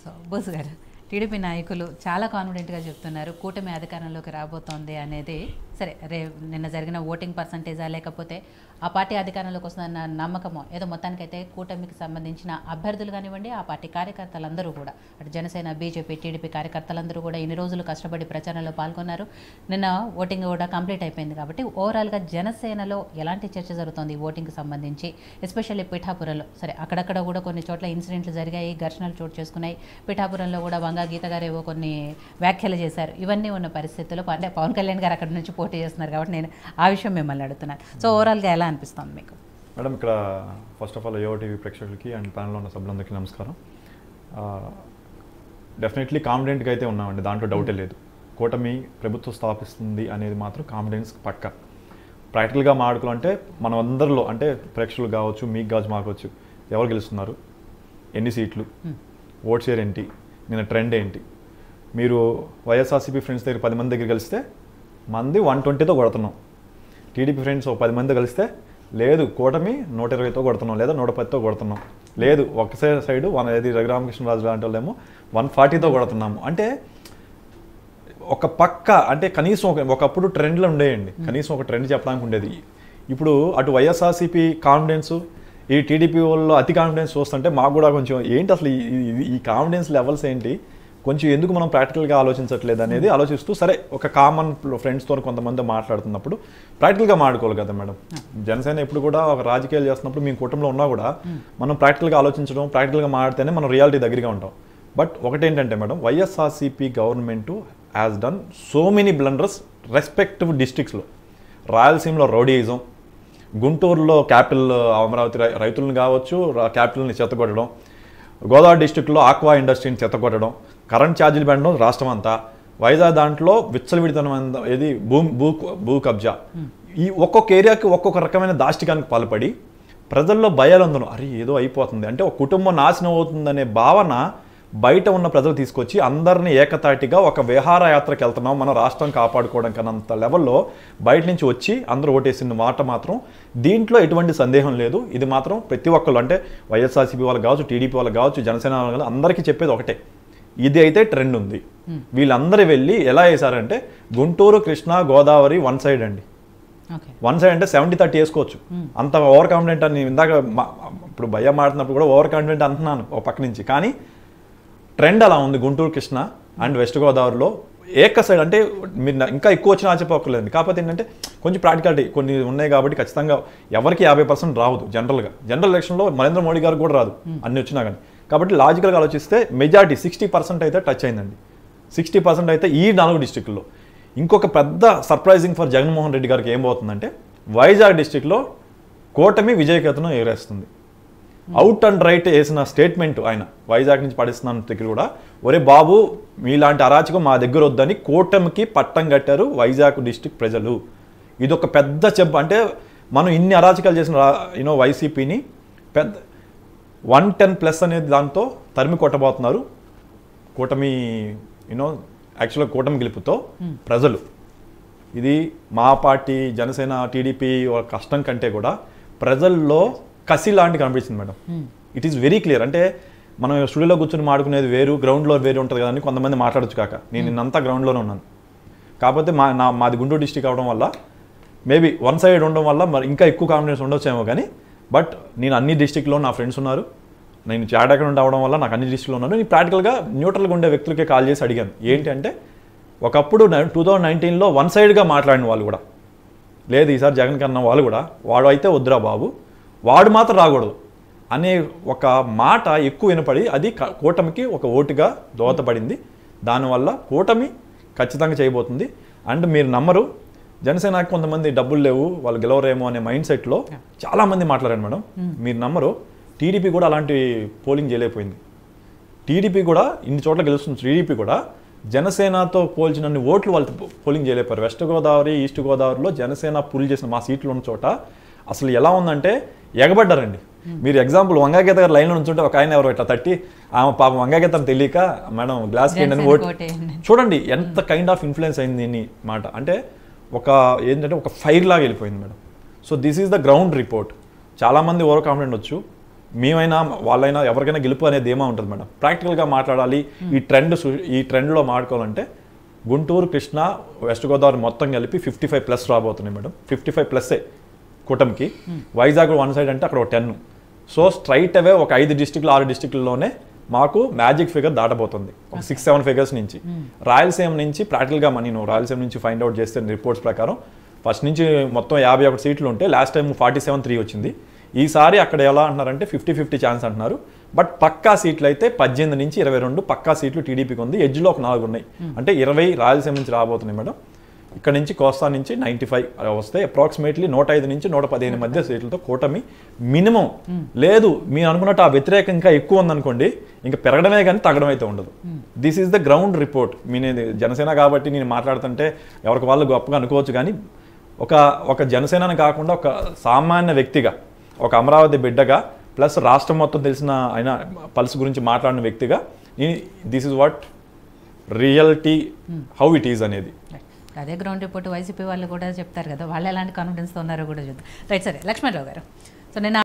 So Bose గారు TDP నాయకులు చాలా కాన్ఫిడెంట్గా చెప్తున్నారు కూటమి అధికారంలోకి రాబోతోంది అనేది సరే రే నిన్న జరిగిన ఓటింగ్ పర్సంటేజా లేకపోతే ఆ పార్టీ అధికారంలోకి వస్తుందన్న నమ్మకమో ఏదో మొత్తానికైతే కూటమికి సంబంధించిన అభ్యర్థులు కానివ్వండి ఆ పార్టీ కార్యకర్తలందరూ కూడా అటు జనసేన బీజేపీ టీడీపీ కార్యకర్తలందరూ కూడా ఇన్ని రోజులు కష్టపడి ప్రచారంలో పాల్గొన్నారు నిన్న ఓటింగ్ కూడా కంప్లీట్ అయిపోయింది కాబట్టి ఓవరాల్గా జనసేనలో ఎలాంటి చర్చ జరుగుతోంది ఈ ఓటింగ్కి సంబంధించి ఎస్పెషల్లీ పిఠాపురంలో సరే అక్కడక్కడ కూడా కొన్ని చోట్ల ఇన్సిడెంట్లు జరిగాయి ఘర్షణలు చోటు చేసుకున్నాయి పిఠాపురంలో కూడా వంగా గీత గారు ఏవో కొన్ని వ్యాఖ్యలు చేశారు ఇవన్నీ ఉన్న పరిస్థితుల్లో అంటే పవన్ కళ్యాణ్ గారు అక్కడ నుంచి పోటీ చేస్తున్నారు కాబట్టి నేను ఆ విషయం మిమ్మల్ని అడుగుతున్నాను సో ఓవరాల్గా ఎలా అనిపిస్తుంది మీకు మేడం ఇక్కడ ఫస్ట్ ఆఫ్ ఆల్ యోగ టీవీ ప్రేక్షకులకి అండ్ ప్యానల్లో ఉన్న సభ్యులందరికీ నమస్కారం డెఫినెట్లీ కాన్ఫిడెంట్గా అయితే ఉన్నామండి దాంట్లో డౌటే లేదు కూటమి ప్రభుత్వం స్థాపిస్తుంది అనేది మాత్రం కాన్ఫిడెన్స్ పక్క ప్రాక్టికల్గా మాట్లాడుకోవాలంటే మనం అందరిలో అంటే ప్రేక్షకులు కావచ్చు మీకు కావచ్చు మాకు కావచ్చు ఎవరు గెలుస్తున్నారు ఎన్ని సీట్లు ఓట్ షేర్ ఏంటి నిన్న ట్రెండ్ ఏంటి మీరు వైఎస్ఆర్సీపీ ఫ్రెండ్స్ దగ్గర పది మంది దగ్గర కలిస్తే మంది వన్ ట్వంటీతో కొడుతున్నాం టీడీపీ ఫ్రెండ్స్ ఒక పది మంది కలిస్తే లేదు కూటమి నూట ఇరవైతో కొడుతున్నాం లేదా నూట పదితో కొడుతున్నాం లేదు ఒక సైడ్ వన్ ఏది రఘురామకృష్ణరాజు లాంటి వాళ్ళేమో వన్ ఫార్టీతో కొడుతున్నాము అంటే ఒక పక్క అంటే కనీసం ఒక ఒకప్పుడు ట్రెండ్లు ఉండేయండి కనీసం ఒక ట్రెండ్ చెప్పడానికి ఉండేది ఇప్పుడు అటు వైఎస్ఆర్సీపీ కాన్ఫిడెన్స్ ఈ టీడీపీ వాళ్ళు అతి కాన్ఫిడెన్స్ చూస్తుంటే మాకు కూడా కొంచెం ఏంటి అసలు ఈ- ఈ- ఈ కాన్ఫిడెన్స్ లెవెల్స్ ఏంటి కొంచెం ఎందుకు మనం ప్రాక్టికల్గా ఆలోచించట్లేదు అనేది ఆలోచిస్తూ సరే ఒక కామన్ ఫ్రెండ్స్తో కొంతమంది మాట్లాడుతున్నప్పుడు ప్రాక్టికల్గా మాట్లాడుకోవాలి కదా మేడం జనసేన ఎప్పుడు కూడా ఒక రాజకీయాలు చేస్తున్నప్పుడు మీ కుటుంబంలో ఉన్నా కూడా మనం ప్రాక్టికల్గా ఆలోచించడం ప్రాక్టికల్గా మాట్లాడితేనే మనం రియాలిటీ దగ్గరగా ఉంటాం బట్ ఒకటేంటంటే madam YSRCP government has done so many blunders respective డిస్ట్రిక్ట్స్లో రాయలసీమలో రౌడీయిజం గుంటూరులో క్యాపిటల్ అమరావతి రై- రైతులను కావచ్చు రా- క్యాపిటల్ని చెత్తగొట్టడం గోదావరి డిస్టిక్లో ఆక్వా ఇండస్ట్రీని చెత్తగొట్టడం కరెంట్ ఛార్జీలు పెట్టడం రాష్ట్రం అంతా వైజాగ్ దాంట్లో విచ్చలవిడితనం అంద- ఏది భూ భూ భూ కబ్జా ఈ ఒక్కొక్క ఏరియాకి ఒక్కొక్క రకమైన దాష్టికానికి పాల్పడి ప్రజల్లో భయాలందరూ అరే ఏదో అయిపోతుంది అంటే ఒక కుటుంబం నాశనం అవుతుందనే భావన బయట ఉన్న ప్రజలు తీసుకొచ్చి అందరినీ ఏకతాటిగా ఒక విహారయాత్రకు వెళ్తున్నాం మన రాష్ట్రం కాపాడుకోవడం కన్నంత లెవెల్లో బయట నుంచి వచ్చి అందరూ ఓటేసిన మాట మాత్రం దీంట్లో ఎటువంటి సందేహం లేదు ఇది మాత్రం ప్రతి ఒక్కళ్ళు అంటే వైఎస్ఆర్సీపీ వాళ్ళు కావచ్చు టీడీపీ వాళ్ళు కావచ్చు జనసేన వాళ్ళు కావచ్చు, అందరికీ చెప్పేది ఒకటే ఇది అయితే ట్రెండ్ ఉంది వీళ్ళందరూ వెళ్ళి ఎలా వేశారంటే గుంటూరు కృష్ణా గోదావరి వన్ సైడ్ అండి ఓకే వన్ సైడ్ అంటే సెవెంటీ థర్టీ వేసుకోవచ్చు అంత ఓవర్ కాన్ఫిడెంట్ అని ఇందాక మా- ఇప్పుడు భయం మాడుతున్నప్పుడు కూడా ఓవర్ కాన్ఫిడెంట్ అంటున్నాను ఒక పక్క నుంచి కానీ ట్రెండ్ అలా ఉంది గుంటూరు కృష్ణ అండ్ వెస్ట్ గోదావరిలో ఏక సైడ్ అంటే మీరు నా- ఇంకా ఎక్కువ వచ్చినా ఆశ్చర్యపోకలేదు కాకపోతే ఏంటంటే కొంచెం ప్రాక్టికాలిటీ కొన్ని ఉన్నాయి కాబట్టి ఖచ్చితంగా ఎవరికి యాభై పర్సెంట్ రావద్దు జనరల్గా జనరల్ ఎలక్షన్లో నరేంద్ర మోడీ గారు కూడా రాదు అన్ని వచ్చినా కానీ కాబట్టి లాజికల్గా ఆలోచిస్తే మెజారిటీ సిక్స్టీ పర్సెంట్ అయితే టచ్ అయిందండి సిక్స్టీ పర్సెంట్ అయితే ఈ నాలుగు డిస్టిక్ల్లో ఇంకొక పెద్ద సర్ప్రైజింగ్ ఫర్ జగన్మోహన్ రెడ్డి గారికి ఏం పోతుందంటే వైజాగ్ డిస్టిక్లో కూటమి విజయకేతనం ఎగరేస్తుంది అవుట్ అండ్ రైట్ వేసిన స్టేట్మెంట్ ఆయన వైజాగ్ నుంచి పడిస్తున్నాను దగ్గర కూడా ఒరే బాబు మీలాంటి అరాచకం మా దగ్గర వద్దని కూటమికి పట్టం కట్టారు వైజాగ్ డిస్టిక్ ప్రజలు ఇది ఒక పెద్ద చెంప అంటే మనం ఇన్ని అరాచకాలు చేసిన యూనో వైసీపీని పెద్ద వన్ టెన్ ప్లస్ అనేది దాంతో తరిమి కొట్టబోతున్నారు కూటమి యూనో యాక్చువల్గా కూటమి గెలుపుతో ప్రజలు ఇది మా పార్టీ జనసేన టీడీపీ వాళ్ళ కష్టం కంటే కూడా ప్రజల్లో కసి లాంటి కనిపించింది madam it is very clear అంటే మనం స్టూడియోలో కూర్చొని మాడుకునేది వేరు గ్రౌండ్లో వేరు ఉంటుంది కదా అని కొంతమంది మాట్లాడొచ్చు కాక నేను నిన్నంతా గ్రౌండ్లోనే ఉన్నాను కాకపోతే మా నా మాది గుంటూరు డిస్టిక్ అవడం వల్ల మేబీ వన్ సైడ్ ఉండడం వల్ల మరి ఇంకా ఎక్కువ కాన్ఫిడెన్స్ ఉండొచ్చేమో కానీ బట్ నేను అన్ని డిస్టిక్లో నా ఫ్రెండ్స్ ఉన్నారు నేను చాటాక నుండి అవడం వల్ల నాకు అన్ని డిస్టిక్లో ఉన్నాను నేను ప్రాక్టికల్గా న్యూట్రల్గా ఉండే వ్యక్తులకే కాల్ చేసి అడిగాను ఏంటి అంటే ఒకప్పుడు టూ థౌజండ్ నైన్టీన్లో వన్ సైడ్గా మాట్లాడిన వాళ్ళు కూడా లేదు ఈసారి జగన్ కన్నా వాళ్ళు కూడా వాడు అయితే వద్దురా బాబు వాడు మాత్రం రాకూడదు అనే ఒక మాట ఎక్కువ వినపడి అది క- కూటమికి ఒక ఓటుగా దోహదపడింది దానివల్ల కూటమి ఖచ్చితంగా చేయబోతుంది అండ్ మీరు నమ్మరు జనసేనకి కొంతమంది డబ్బులు లేవు వాళ్ళు గెలవరేమో అనే మైండ్ సెట్లో చాలామంది మాట్లాడారు మేడం మీరు నమ్మరు టీడీపీ కూడా అలాంటి పోలింగ్ చేయలేకపోయింది టీడీపీ కూడా ఇన్ని చోట్ల గెలుస్తుంది టీడీపీ కూడా జనసేనతో పోల్చినన్ని ఓట్లు వాళ్ళు పో- పోలింగ్ చేయలేపారు వెస్ట్ గోదావరి ఈస్ట్ గోదావరిలో జనసేన పుల్ చేసిన మా సీట్లు ఉన్న చోట అసలు ఎలా ఉందంటే ఎగబడ్డారండి మీరు ఎగ్జాంపుల్ వంగాగీత గారు లైన్లో ఉంచుంటే ఒక ఆయన ఎవరు ఇట్లా తట్టి ఆమె పాపం వంగాగీత తెలియక మేడం గ్లాస్ కేండి అని జనసేన ఓటు ఓటేయండి. చూడండి ఎంత కైండ్ ఆఫ్ ఇన్ఫ్లుయెన్స్ అయింది దీన్ని మాట అంటే ఒక ఏంటంటే ఒక ఫైర్ లాగా వెళ్ళిపోయింది madam so this is the ground report చాలామంది ఓవర్ కాన్ఫిడెంట్ వచ్చు మేమైనా వాళ్ళైనా ఎవరికైనా గెలుపు అనేది ఏమో ఉంటుంది మేడం ప్రాక్టికల్గా మాట్లాడాలి ఈ ట్రెండ్ సు- ఈ ట్రెండ్లో మాట్లాడుకోవాలంటే గుంటూరు కృష్ణా వెస్ట్ గోదావరి మొత్తం కలిపి ఫిఫ్టీ ఫైవ్ ప్లస్ రాబోతున్నాయి మేడం ఫిఫ్టీ ఫైవ్ ప్లస్సే కూటమికి వైజాగ్ వన్ సైడ్ అంటే అక్కడ ఒక టెన్ సో స్ట్రైట్ అవే ఒక ఐదు డిస్టిక్లు ఆరు డిస్టిక్లలోనే మాకు మ్యాజిక్ ఫిగర్ దాటబోతుంది ఒక సిక్స్ సెవెన్ ఫిగర్స్ నుంచి రాయలసీమ నుంచి ప్రాక్టికల్గా నేను రాయలసీమ నుంచి ఫైండ్ అవుట్ చేస్తే రిపోర్ట్స్ ప్రకారం ఫస్ట్ నుంచి మొత్తం యాభై ఒకటి సీట్లు ఉంటే last time forty seven three వచ్చింది ఈసారి అక్కడ ఎలా అంటున్నారంటే ఫిఫ్టీ ఫిఫ్టీ ఛాన్స్ అంటున్నారు బట్ పక్కా సీట్లు అయితే పద్దెనిమిది నుంచి ఇరవై రెండు పక్కా సీట్లు టీడీపీకి ఉంది ఎడ్జ్లో ఒక నాలుగు ఉన్నాయి అంటే ఇరవై రాయలసీమ నుంచి రాబోతున్నాయి మేడం ఇక్కడ నుంచి కోస్తా నుంచి నైంటీ ఫైవ్ వస్తే అప్రాక్సిమేట్లీ నూట ఐదు నుంచి నూట పదిహేను మధ్య సీట్లతో కూటమి మినిమం లేదు మీరు అనుకున్నట్టు ఆ వ్యతిరేకం ఇంకా ఎక్కువ ఉందనుకోండి ఇంకా పెరగడమే కానీ తగ్గడం అయితే ఉండదు this is the ground report మీనేది జనసేన కాబట్టి నేను మాట్లాడుతుంటే ఎవరికి వాళ్ళు గొప్పగా అనుకోవచ్చు కానీ ఒక ఒక జనసేనని కాకుండా ఒక సామాన్య వ్యక్తిగా ఒక అమరావతి బిడ్డగా ప్లస్ రాష్ట్రం మొత్తం తెలిసిన ఆయన పల్స్ గురించి మాట్లాడిన వ్యక్తిగా this is what reality how it is అనేది అదే గ్రౌండ్ రిపోర్ట్ వైసీపీ వాళ్ళు కూడా చెప్తారు కదా వాళ్ళు ఎలాంటి కాన్ఫిడెన్స్తో ఉన్నారో కూడా చూద్దాం రైట్ సరే లక్ష్మణరావు గారు సో నేను